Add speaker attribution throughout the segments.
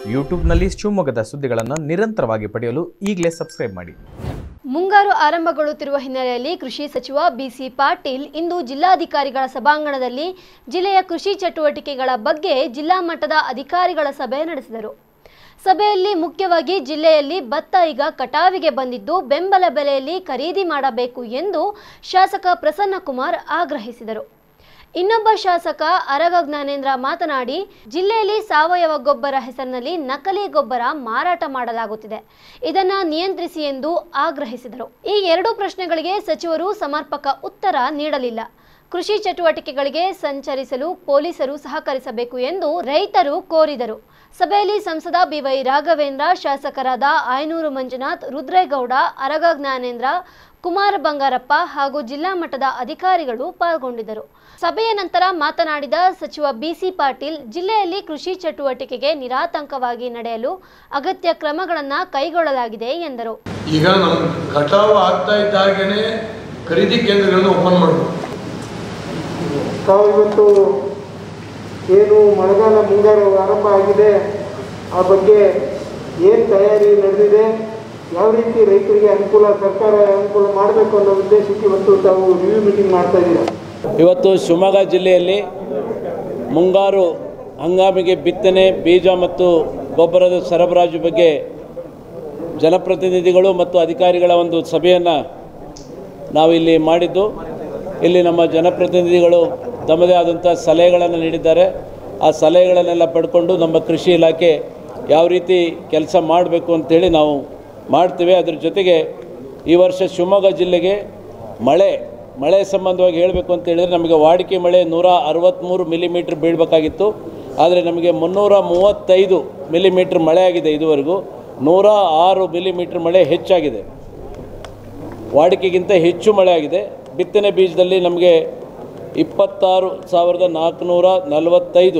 Speaker 1: ಯೂಟ್ಯೂಬ್ನಲ್ಲಿ ಶಿವಮೊಗ್ಗದ ಸುದ್ದಿಗಳನ್ನು ನಿರಂತರವಾಗಿ ಪಡೆಯಲು ಈಗಲೇ ಸಬ್ಸ್ಕ್ರೈಬ್ ಮಾಡಿ
Speaker 2: ಮುಂಗಾರು ಆರಂಭಗೊಳ್ಳುತ್ತಿರುವ ಹಿನ್ನೆಲೆಯಲ್ಲಿ ಕೃಷಿ ಸಚಿವ ಬಿಸಿ ಪಾಟೀಲ್ ಇಂದು ಜಿಲ್ಲಾಧಿಕಾರಿಗಳ ಸಭಾಂಗಣದಲ್ಲಿ ಜಿಲ್ಲೆಯ ಕೃಷಿ ಚಟುವಟಿಕೆಗಳ ಬಗ್ಗೆ ಜಿಲ್ಲಾ ಮಟ್ಟದ ಅಧಿಕಾರಿಗಳ ಸಭೆ ನಡೆಸಿದರು ಸಭೆಯಲ್ಲಿ ಮುಖ್ಯವಾಗಿ ಜಿಲ್ಲೆಯಲ್ಲಿ ಭತ್ತ ಈಗ ಕಟಾವಿಗೆ ಬಂದಿದ್ದು ಬೆಂಬಲ ಬೆಲೆಯಲ್ಲಿ ಖರೀದಿ ಮಾಡಬೇಕು ಎಂದು ಶಾಸಕ ಪ್ರಸನ್ನಕುಮಾರ್ ಆಗ್ರಹಿಸಿದರು ಇನ್ನೊಬ್ಬ ಶಾಸಕ ಅರಗ ಜ್ಞಾನೇಂದ್ರ ಮಾತನಾಡಿ ಜಿಲ್ಲೆಯಲ್ಲಿ ಸಾವಯವ ಗೊಬ್ಬರ ಹೆಸರಿನಲ್ಲಿ ನಕಲಿ ಗೊಬ್ಬರ ಮಾರಾಟ ಮಾಡಲಾಗುತ್ತಿದೆ ಇದನ್ನ ನಿಯಂತ್ರಿಸಿ ಎಂದು ಆಗ್ರಹಿಸಿದರು ಈ ಎರಡು ಪ್ರಶ್ನೆಗಳಿಗೆ ಸಚಿವರು ಸಮರ್ಪಕ ಉತ್ತರ ನೀಡಲಿಲ್ಲ ಕೃಷಿ ಚಟುವಟಿಕೆಗಳಿಗೆ ಸಂಚರಿಸಲು ಪೊಲೀಸರು ಸಹಕರಿಸಬೇಕು ಎಂದು ರೈತರು ಕೋರಿದರು ಸಭೆಯಲ್ಲಿ ಸಂಸದ ಬಿವೈ ರಾಘವೇಂದ್ರ ಶಾಸಕರಾದ ಆಯನೂರು ಮಂಜುನಾಥ್ ರುದ್ರೇಗೌಡ ಅರಗ ಜ್ಞಾನೇಂದ್ರ ಕುಮಾರ ಬಂಗಾರಪ್ಪ ಹಾಗೂ ಜಿಲ್ಲಾ ಮಟ್ಟದ ಅಧಿಕಾರಿಗಳು ಪಾಲ್ಗೊಂಡಿದ್ದರು ಸಭೆಯ ನಂತರ ಮಾತನಾಡಿದ ಸಚಿವ ಬಿಸಿ ಪಾಟೀಲ್ ಜಿಲ್ಲೆಯಲ್ಲಿ ಕೃಷಿ ಚಟುವಟಿಕೆಗೆ ನಿರಾತಂಕವಾಗಿ ನಡೆಯಲು ಅಗತ್ಯ ಕ್ರಮಗಳನ್ನು ಕೈಗೊಳ್ಳಲಾಗಿದೆ ಎಂದರು
Speaker 3: ಈಗ ನಮ್ಮ ಕಟಾವು ಆಗ್ತಾ ಇದ್ದಾಗೇನೆ ಖರೀದಿ ಕೇಂದ್ರಗಳನ್ನು ಓಪನ್ ಮಾಡಬೇಕು
Speaker 4: ತಾವು ಇವತ್ತು ಏನು ಮಳೆಗಾಲ ಮುಂಗಾರು ಆರಂಭ ಆಗಿದೆ ಆ ಬಗ್ಗೆ ಏನು ತಯಾರಿ ನಡೆದಿದೆ ಯಾವ ರೀತಿ ರೈತರಿಗೆ ಅನುಕೂಲ ಸರ್ಕಾರ ಅನುಕೂಲ ಮಾಡಬೇಕು ಅನ್ನೋ ಉದ್ದೇಶಕ್ಕೆ ಇವತ್ತು ತಾವು ರಿವ್ಯೂ ಮೀಟಿಂಗ್ ಮಾಡ್ತಾ ಇದ್ದೀರಾ
Speaker 5: ಇವತ್ತು ಶಿವಮೊಗ್ಗ ಜಿಲ್ಲೆಯಲ್ಲಿ ಮುಂಗಾರು ಹಂಗಾಮಿಗೆ ಬಿತ್ತನೆ ಬೀಜ ಮತ್ತು ಗೊಬ್ಬರದ ಸರಬರಾಜು ಬಗ್ಗೆ ಜನಪ್ರತಿನಿಧಿಗಳು ಮತ್ತು ಅಧಿಕಾರಿಗಳ ಒಂದು ಸಭೆಯನ್ನು ನಾವಿಲ್ಲಿ ಮಾಡಿದ್ದು ಇಲ್ಲಿ ನಮ್ಮ ಜನಪ್ರತಿನಿಧಿಗಳು ತಮ್ಮದೇ ಆದಂಥ ಸಲಹೆಗಳನ್ನು ನೀಡಿದ್ದಾರೆ ಆ ಸಲಹೆಗಳನ್ನೆಲ್ಲ ಪಡ್ಕೊಂಡು ನಮ್ಮ ಕೃಷಿ ಇಲಾಖೆ ಯಾವ ರೀತಿ ಕೆಲಸ ಮಾಡಬೇಕು ಅಂತೇಳಿ ನಾವು ಮಾಡ್ತೇವೆ ಅದ್ರ ಜೊತೆಗೆ ಈ ವರ್ಷ ಶಿವಮೊಗ್ಗ ಜಿಲ್ಲೆಗೆ ಮಳೆ ಮಳೆ ಸಂಬಂಧವಾಗಿ ಹೇಳಬೇಕು ಅಂತ ಹೇಳಿದರೆ ನಮಗೆ ವಾಡಿಕೆ ಮಳೆ ನೂರ ಅರವತ್ತ್ಮೂರು ಮಿಲಿಮೀಟ್ರ್ ಬೀಳಬೇಕಾಗಿತ್ತು ಆದರೆ ನಮಗೆ ಮುನ್ನೂರ ಮೂವತ್ತೈದು ಮಿಲಿಮೀಟ್ರ್ ಮಳೆ ಆಗಿದೆ ಇದುವರೆಗೂ ನೂರ ಆರು ಮಿಲಿಮೀಟ್ರ್ ಮಳೆ ಹೆಚ್ಚಾಗಿದೆ ವಾಡಿಕೆಗಿಂತ ಹೆಚ್ಚು ಮಳೆ ಆಗಿದೆ ಬಿತ್ತನೆ ಬೀಜದಲ್ಲಿ ನಮಗೆ ಇಪ್ಪತ್ತಾರು ಸಾವಿರದ ನಾಲ್ಕುನೂರ ನಲವತ್ತೈದು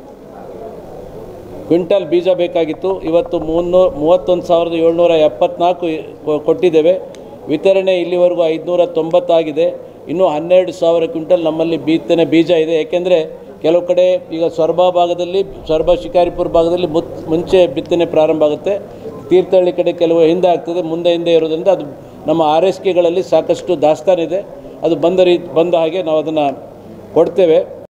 Speaker 5: ಕ್ವಿಂಟಲ್ ಬೀಜ ಬೇಕಾಗಿತ್ತು ಇವತ್ತು ಮುನ್ನೂ ಮೂವತ್ತೊಂದು ಸಾವಿರದ ಏಳ್ನೂರ ಎಪ್ಪತ್ನಾಲ್ಕು ಕೊ- ಕೊಟ್ಟಿದ್ದೇವೆ ವಿತರಣೆ ಇಲ್ಲಿವರೆಗೂ ಐದುನೂರ ತೊಂಬತ್ತಾಗಿದೆ ಇನ್ನೂ ಹನ್ನೆರಡು ಸಾವಿರ ಕ್ವಿಂಟಲ್ ನಮ್ಮಲ್ಲಿ ಬಿತ್ತನೆ ಬೀಜ ಇದೆ ಏಕೆಂದರೆ ಕೆಲವು ಕಡೆ ಈಗ ಸೊರಬ ಭಾಗದಲ್ಲಿ ಸೊರಬ ಶಿಕಾರಿಪುರ ಭಾಗದಲ್ಲಿ ಮುತ್ ಮುಂಚೆ ಬಿತ್ತನೆ ಪ್ರಾರಂಭ ಆಗುತ್ತೆ ತೀರ್ಥಹಳ್ಳಿ ಕಡೆ ಕೆಲವು ಹಿಂದೆ ಆಗ್ತದೆ ಮುಂದೆ ಹಿಂದೆ ಇರೋದ್ರಿಂದ ಅದು ನಮ್ಮ ಆರ್ ಎಸ್ ಕೆಗಳಲ್ಲಿ ಸಾಕಷ್ಟು ದಾಸ್ತಾನಿದೆ ಅದು ಬಂದ ರೀ ಬಂದ ಹಾಗೆ ನಾವು ಅದನ್ನು ಕೊಡ್ತೇವೆ